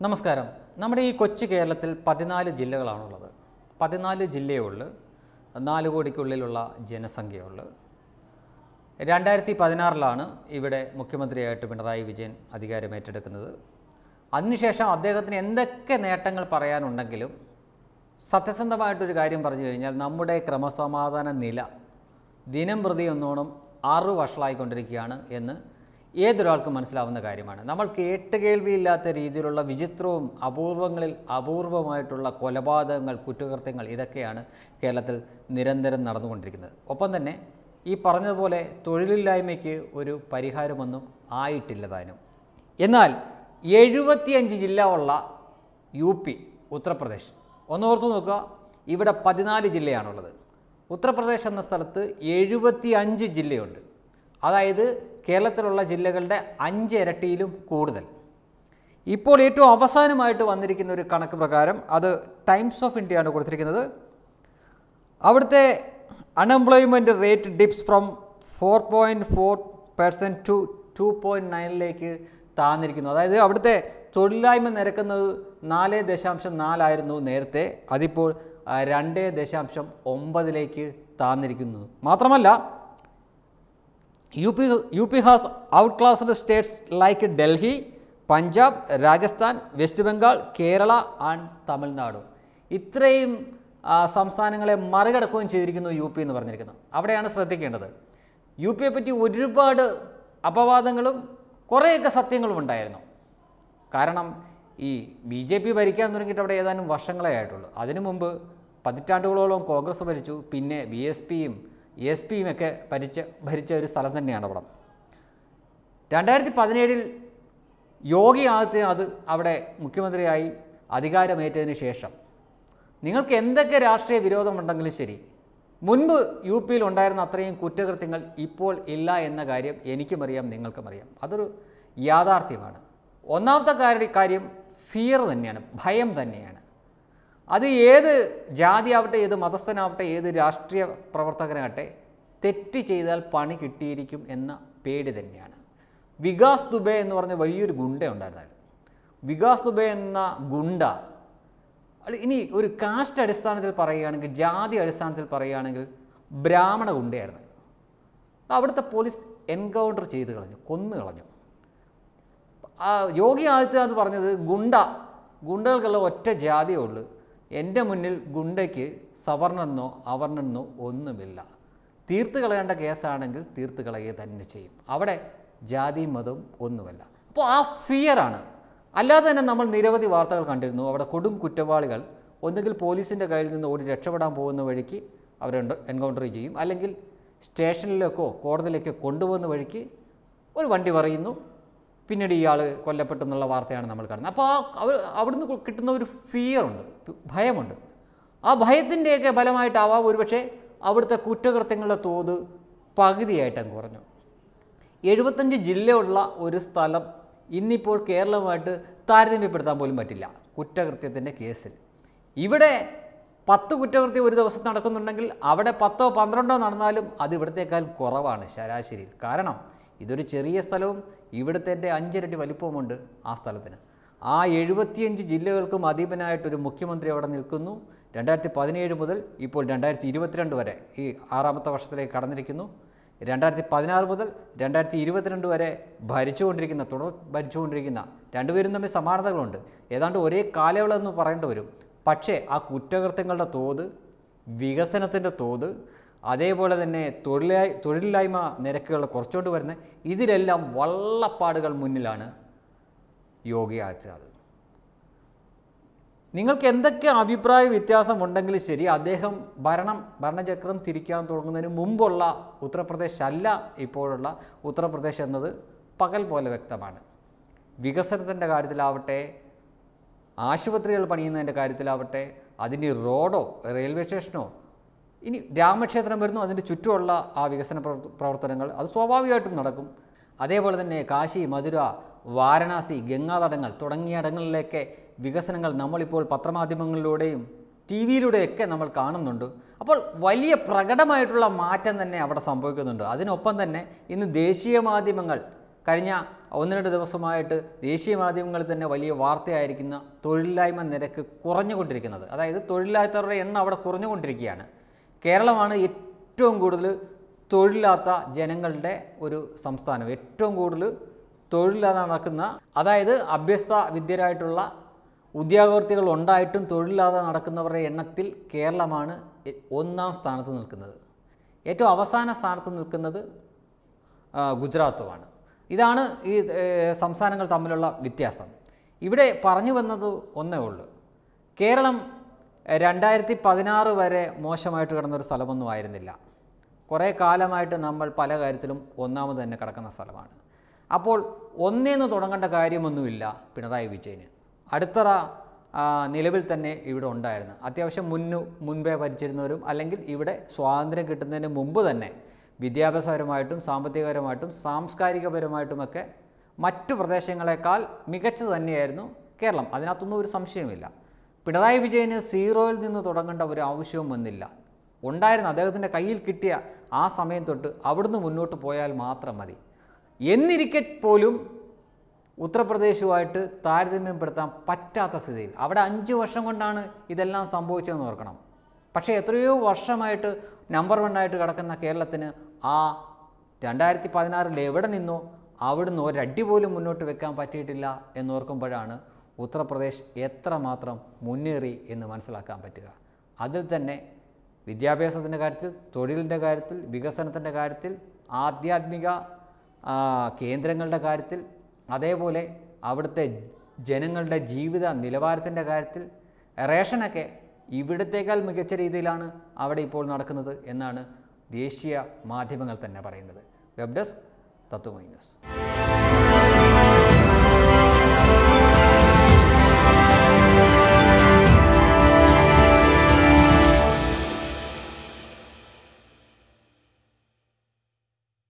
നമസ്കാരം നമ്മുടെ ഈ കൊച്ചു കേരളത്തിൽ പതിനാല് ജില്ലകളാണുള്ളത് പതിനാല് ജില്ലയേ ഉള്ളൂ നാല് കോടിക്കുള്ളിലുള്ള ജനസംഖ്യയുള്ളൂ രണ്ടായിരത്തി പതിനാറിലാണ് ഇവിടെ മുഖ്യമന്ത്രിയായിട്ട് പിണറായി വിജയൻ അധികാരം ഏറ്റെടുക്കുന്നത് അതിനുശേഷം അദ്ദേഹത്തിന് എന്തൊക്കെ നേട്ടങ്ങൾ പറയാനുണ്ടെങ്കിലും സത്യസന്ധമായിട്ടൊരു കാര്യം പറഞ്ഞു കഴിഞ്ഞാൽ നമ്മുടെ ക്രമസമാധാന നില ദിനം പ്രതി ഒന്നോണം ആറു വഷളായിക്കൊണ്ടിരിക്കുകയാണ് എന്ന് ഏതൊരാൾക്കും മനസ്സിലാവുന്ന കാര്യമാണ് നമ്മൾ കേട്ടുകേൾവിയില്ലാത്ത രീതിയിലുള്ള വിചിത്രവും അപൂർവങ്ങളിൽ അപൂർവമായിട്ടുള്ള കൊലപാതകങ്ങൾ കുറ്റകൃത്യങ്ങൾ ഇതൊക്കെയാണ് കേരളത്തിൽ നിരന്തരം നടന്നുകൊണ്ടിരിക്കുന്നത് ഒപ്പം തന്നെ ഈ പറഞ്ഞതുപോലെ തൊഴിലില്ലായ്മയ്ക്ക് ഒരു പരിഹാരമൊന്നും ആയിട്ടില്ല താനും എന്നാൽ എഴുപത്തിയഞ്ച് ജില്ല ഉള്ള യു പി ഉത്തർപ്രദേശ് ഒന്ന് ഓർത്തു നോക്കുക ഇവിടെ പതിനാല് ജില്ലയാണുള്ളത് ഉത്തർപ്രദേശ് എന്ന സ്ഥലത്ത് എഴുപത്തി അഞ്ച് ജില്ലയുണ്ട് അതായത് കേരളത്തിലുള്ള ജില്ലകളുടെ അഞ്ച് ഇരട്ടിയിലും കൂടുതൽ ഇപ്പോൾ ഏറ്റവും അവസാനമായിട്ട് വന്നിരിക്കുന്ന ഒരു കണക്ക് പ്രകാരം അത് ടൈംസ് ഓഫ് ഇന്ത്യയാണ് കൊടുത്തിരിക്കുന്നത് അവിടുത്തെ unemployment rate dips from four point four percent to two point നയനിലേക്ക് താന്നിരിക്കുന്നു അതായത് അവിടുത്തെ തൊഴിലില്ലായ്മ നിരക്കുന്നത് നാല് ദശാംശം നാലായിരുന്നു നേരത്തെ അതിപ്പോൾ ആ, രണ്ട് ദശാംശം ഒമ്പതിലേക്ക് താന്നിരിക്കുന്നു മാത്രമല്ല U P U P has outclassed states like Delhi Punjab Rajasthan West Bengal Kerala and Tamil Nadu ഇത്രയും ആ, സംസ്ഥാനങ്ങളെ മറികടക്കുകയും ചെയ്തിരിക്കുന്നു യു പി എന്ന് പറഞ്ഞിരിക്കുന്നു അവിടെയാണ് ശ്രദ്ധിക്കേണ്ടത് യു പിയെ പറ്റി ഒരുപാട് അപവാദങ്ങളും കുറേയൊക്കെ സത്യങ്ങളും ഉണ്ടായിരുന്നു കാരണം ഈ ബി ജെ പി ഭരിക്കാൻ തുടങ്ങിയിട്ട് അവിടെ ഏതാനും വർഷങ്ങളേ ആയിട്ടുള്ളൂ അതിനു മുമ്പ് പതിറ്റാണ്ടുകളോളം കോൺഗ്രസ് ഭരിച്ചു പിന്നെ ബി എസ് പിയും എസ് പിയും ഒക്കെ ഭരിച്ച ഭരിച്ച ഒരു സ്ഥലം തന്നെയാണ് അവിടെ രണ്ടായിരത്തി പതിനേഴിൽ യോഗി ആദിത്യനാഥ് അവിടെ മുഖ്യമന്ത്രിയായി അധികാരമേറ്റതിന് ശേഷം നിങ്ങൾക്ക് എന്തൊക്കെ രാഷ്ട്രീയ വിരോധമുണ്ടെങ്കിലും ശരി മുൻപ് യു പിയിൽ ഉണ്ടായിരുന്ന അത്രയും കുറ്റകൃത്യങ്ങൾ ഇപ്പോൾ ഇല്ല എന്ന കാര്യം എനിക്കും അറിയാം നിങ്ങൾക്കും അറിയാം അതൊരു യാഥാർത്ഥ്യമാണ് ഒന്നാമത്തെ കാര്യ കാര്യം ഫിയർ തന്നെയാണ് ഭയം തന്നെയാണ് അത് ഏത് ജാതിയാവട്ടെ ഏത് മതസ്ഥനാവട്ടെ ഏത് രാഷ്ട്രീയ പ്രവർത്തകനാകട്ടെ തെറ്റ് ചെയ്താൽ പണി കിട്ടിയിരിക്കും എന്ന പേടി തന്നെയാണ് വികാസ് ദുബെ എന്ന് പറഞ്ഞ വലിയൊരു ഗുണ്ട ഉണ്ടായിരുന്നു വികാസ് ദുബെ എന്ന ഗുണ്ട അല്ല, ഇനി ഒരു കാസ്റ്റ് അടിസ്ഥാനത്തിൽ പറയുകയാണെങ്കിൽ ജാതി അടിസ്ഥാനത്തിൽ പറയുകയാണെങ്കിൽ ബ്രാഹ്മണ ഗുണ്ടയായിരുന്നു അവിടുത്തെ പോലീസ് എൻകൗണ്ടർ ചെയ്ത് കളഞ്ഞു കൊന്നു കളഞ്ഞു ആ യോഗി ആദിത്യനാഥ് പറഞ്ഞത് ഗുണ്ട ഗുണ്ടകൾക്കുള്ള ഒറ്റ ജാതിയേ ഉള്ളൂ എൻ്റെ മുന്നിൽ ഗുണ്ടയ്ക്ക് സവർണെന്നോ അവർണെന്നോ ഒന്നുമില്ല തീർത്ത് കളയേണ്ട കേസാണെങ്കിൽ തീർത്ത് കളയുക തന്നെ ചെയ്യും അവിടെ ജാതിയും മതവും ഒന്നുമല്ല അപ്പോൾ ആ ഫിയറാണ് അല്ലാതെ തന്നെ നമ്മൾ നിരവധി വാർത്തകൾ കണ്ടിരുന്നു അവിടെ കൊടും കുറ്റവാളികൾ ഒന്നുകിൽ പോലീസിൻ്റെ കയ്യിൽ നിന്ന് ഓടി രക്ഷപ്പെടാൻ പോകുന്ന വഴിക്ക് അവരെ എൻകൗണ്ടർ ചെയ്യും അല്ലെങ്കിൽ സ്റ്റേഷനിലേക്കോ കോടതിയിലേക്കോ കൊണ്ടുപോകുന്ന വഴിക്ക് ഒരു വണ്ടി പറയുന്നു പിന്നീട് ഇയാൾ കൊല്ലപ്പെട്ടു എന്നുള്ള വാർത്തയാണ് നമ്മൾ കാണുന്നത് അപ്പോൾ ആ അവർ അവിടുന്ന് കിട്ടുന്ന ഒരു ഫിയറുണ്ട് ഭയമുണ്ട് ആ ഭയത്തിൻ്റെയൊക്കെ ഫലമായിട്ടാവാം ഒരുപക്ഷെ അവിടുത്തെ കുറ്റകൃത്യങ്ങളുടെ തോത് പകുതിയായിട്ട് അങ്ങ് കുറഞ്ഞു എഴുപത്തഞ്ച് ജില്ലയുള്ള ഒരു സ്ഥലം ഇന്നിപ്പോൾ കേരളമായിട്ട് താരതമ്യപ്പെടുത്താൻ പോലും പറ്റില്ല കുറ്റകൃത്യത്തിൻ്റെ കേസിൽ ഇവിടെ പത്ത് കുറ്റകൃത്യം ഒരു ദിവസം നടക്കുന്നുണ്ടെങ്കിൽ അവിടെ പത്തോ പന്ത്രണ്ടോ നടന്നാലും അത് ഇവിടത്തേക്കാൾ കുറവാണ് ശരാശരിയിൽ കാരണം ഇതൊരു ചെറിയ സ്ഥലവും ഇവിടുത്തെ അഞ്ചിരട്ടി വലിപ്പവുമുണ്ട് ആ സ്ഥലത്തിന് ആ എഴുപത്തിയഞ്ച് ജില്ലകൾക്കും അധീപനായിട്ടൊരു മുഖ്യമന്ത്രി അവിടെ നിൽക്കുന്നു രണ്ടായിരത്തി പതിനേഴ് മുതൽ ഇപ്പോൾ രണ്ടായിരത്തി ഇരുപത്തിരണ്ട് വരെ ഈ ആറാമത്തെ വർഷത്തിലേക്ക് കടന്നിരിക്കുന്നു രണ്ടായിരത്തി പതിനാറ് മുതൽ രണ്ടായിരത്തി ഇരുപത്തിരണ്ട് വരെ ഭരിച്ചുകൊണ്ടിരിക്കുന്ന തുടർ ഭരിച്ചുകൊണ്ടിരിക്കുന്ന രണ്ടുപേരും തമ്മിൽ സമാനതകളുണ്ട് ഏതാണ്ട് ഒരേ കാലയളവെന്ന് പറയേണ്ടി വരും പക്ഷേ ആ കുറ്റകൃത്യങ്ങളുടെ തോത് വികസനത്തിൻ്റെ തോത് അതേപോലെ തന്നെ തൊഴിലായി തൊഴിലില്ലായ്മ നിരക്കുകൾ കുറച്ചുകൊണ്ട് വരുന്ന ഇതിലെല്ലാം വള്ളപ്പാടുകൾ മുന്നിലാണ് യോഗി ആദിത്യനാഥ് നിങ്ങൾക്ക് എന്തൊക്കെ അഭിപ്രായ വ്യത്യാസമുണ്ടെങ്കിലും ശരി അദ്ദേഹം ഭരണം ഭരണചക്രം തിരിക്കാൻ തുടങ്ങുന്നതിന് മുമ്പുള്ള ഉത്തർപ്രദേശ് അല്ല ഇപ്പോഴുള്ള ഉത്തർപ്രദേശ് എന്നത് പകൽ പോലെ വ്യക്തമാണ് വികസനത്തിൻ്റെ കാര്യത്തിലാവട്ടെ ആശുപത്രികൾ പണിയുന്നതിൻ്റെ കാര്യത്തിലാവട്ടെ അതിൻ്റെ റോഡോ റെയിൽവേ സ്റ്റേഷനോ ഇനി രാമക്ഷേത്രം വരുന്നു അതിൻ്റെ ചുറ്റുമുള്ള ആ വികസന പ്രവർത്ത- പ്രവർത്തനങ്ങൾ അത് സ്വാഭാവികമായിട്ടും നടക്കും അതേപോലെ തന്നെ കാശി മധുര വാരണാസി ഗംഗാതടങ്ങൾ തുടങ്ങിയ ഇടങ്ങളിലേക്ക് വികസനങ്ങൾ നമ്മളിപ്പോൾ പത്രമാധ്യമങ്ങളിലൂടെയും ടി വിയിലൂടെയൊക്കെ നമ്മൾ കാണുന്നുണ്ട് അപ്പോൾ വലിയ പ്രകടമായിട്ടുള്ള മാറ്റം തന്നെ അവിടെ സംഭവിക്കുന്നുണ്ട് അതിനൊപ്പം തന്നെ ഇന്ന് ദേശീയ മാധ്യമങ്ങൾ കഴിഞ്ഞ ഒന്ന് രണ്ട് ദിവസമായിട്ട് ദേശീയ മാധ്യമങ്ങളിൽ തന്നെ വലിയ വാർത്തയായിരിക്കുന്ന തൊഴിലില്ലായ്മ നിരക്ക് കുറഞ്ഞുകൊണ്ടിരിക്കുന്നത് അതായത് തൊഴിലില്ലാത്തവരുടെ എണ്ണം അവിടെ കുറഞ്ഞുകൊണ്ടിരിക്കുകയാണ് കേരളമാണ് ഏറ്റവും കൂടുതൽ തൊഴിലില്ലാത്ത ജനങ്ങളുടെ ഒരു സംസ്ഥാനം ഏറ്റവും കൂടുതൽ തൊഴിലില്ലാതെ നടക്കുന്ന അതായത് അഭ്യസ്ത വിദ്യരായിട്ടുള്ള ഉദ്യോഗാർത്ഥികൾ ഉണ്ടായിട്ടും തൊഴിലില്ലാതെ നടക്കുന്നവരുടെ എണ്ണത്തിൽ കേരളമാണ് എ- ഒന്നാം സ്ഥാനത്ത് നിൽക്കുന്നത് ഏറ്റവും അവസാന സ്ഥാനത്ത് നിൽക്കുന്നത് ആ, ഗുജറാത്തുമാണ് ഇതാണ് ഈ ഏ, സംസ്ഥാനങ്ങൾ തമ്മിലുള്ള വ്യത്യാസം ഇവിടെ പറഞ്ഞു വന്നത് ഒന്നേ ഉള്ളൂ കേരളം രണ്ടായിരത്തി പതിനാറ് വരെ മോശമായിട്ട് കിടന്നൊരു സ്ഥലമൊന്നും ആയിരുന്നില്ല കുറേ കാലമായിട്ട് നമ്മൾ പല കാര്യത്തിലും ഒന്നാമത് തന്നെ കിടക്കുന്ന സ്ഥലമാണ് അപ്പോൾ ഒന്നേന്ന് തുടങ്ങേണ്ട കാര്യമൊന്നുമില്ല പിണറായി വിജയന് അടിത്തറ ആ, നിലവിൽ തന്നെ ഇവിടെ ഉണ്ടായിരുന്നു അത്യാവശ്യം മുന്നു മുൻപേ ഭരിച്ചിരുന്നവരും അല്ലെങ്കിൽ ഇവിടെ സ്വാതന്ത്ര്യം കിട്ടുന്നതിന് മുമ്പ് തന്നെ വിദ്യാഭ്യാസപരമായിട്ടും സാമ്പത്തികപരമായിട്ടും സാംസ്കാരികപരമായിട്ടുമൊക്കെ മറ്റു പ്രദേശങ്ങളെക്കാൾ മികച്ചത് തന്നെയായിരുന്നു കേരളം അതിനകത്തൊന്നും ഒരു സംശയമില്ല പിണറായി വിജയന് സീറോയിൽ നിന്ന് തുടങ്ങേണ്ട ഒരു ആവശ്യവും വന്നില്ല ഉണ്ടായിരുന്ന അദ്ദേഹത്തിൻ്റെ കയ്യിൽ കിട്ടിയ ആ സമയം തൊട്ട് അവിടുന്ന് മുന്നോട്ട് പോയാൽ മാത്രം മതി എന്നിരിക്കെ പോലും ഉത്തർപ്രദേശുമായിട്ട് താരതമ്യപ്പെടുത്താൻ പറ്റാത്ത സ്ഥിതിയിൽ അവിടെ അഞ്ച് വർഷം കൊണ്ടാണ് ഇതെല്ലാം സംഭവിച്ചതെന്ന് ഓർക്കണം പക്ഷേ എത്രയോ വർഷമായിട്ട് നമ്പർ വണ്ണായിട്ട് കിടക്കുന്ന കേരളത്തിന് ആ രണ്ടായിരത്തി പതിനാറിൽ എവിടെ നിന്നോ അവിടുന്ന് ഒരടി പോലും മുന്നോട്ട് വെക്കാൻ പറ്റിയിട്ടില്ല എന്നോർക്കുമ്പോഴാണ് ഉത്തർപ്രദേശ് എത്രമാത്രം മുന്നേറി എന്ന് മനസ്സിലാക്കാൻ പറ്റുക അതിൽ തന്നെ വിദ്യാഭ്യാസത്തിൻ്റെ കാര്യത്തിൽ തൊഴിലിൻ്റെ കാര്യത്തിൽ വികസനത്തിൻ്റെ കാര്യത്തിൽ ആധ്യാത്മിക ആ, കേന്ദ്രങ്ങളുടെ കാര്യത്തിൽ അതേപോലെ അവിടുത്തെ ജനങ്ങളുടെ ജീവിത നിലവാരത്തിൻ്റെ കാര്യത്തിൽ റേഷനൊക്കെ ഇവിടത്തേക്കാൾ മികച്ച രീതിയിലാണ് അവിടെ ഇപ്പോൾ നടക്കുന്നത് എന്നാണ് ദേശീയ മാധ്യമങ്ങൾ തന്നെ പറയുന്നത് വെബ് ഡെസ്ക് തത്വമൈ ന്യൂസ്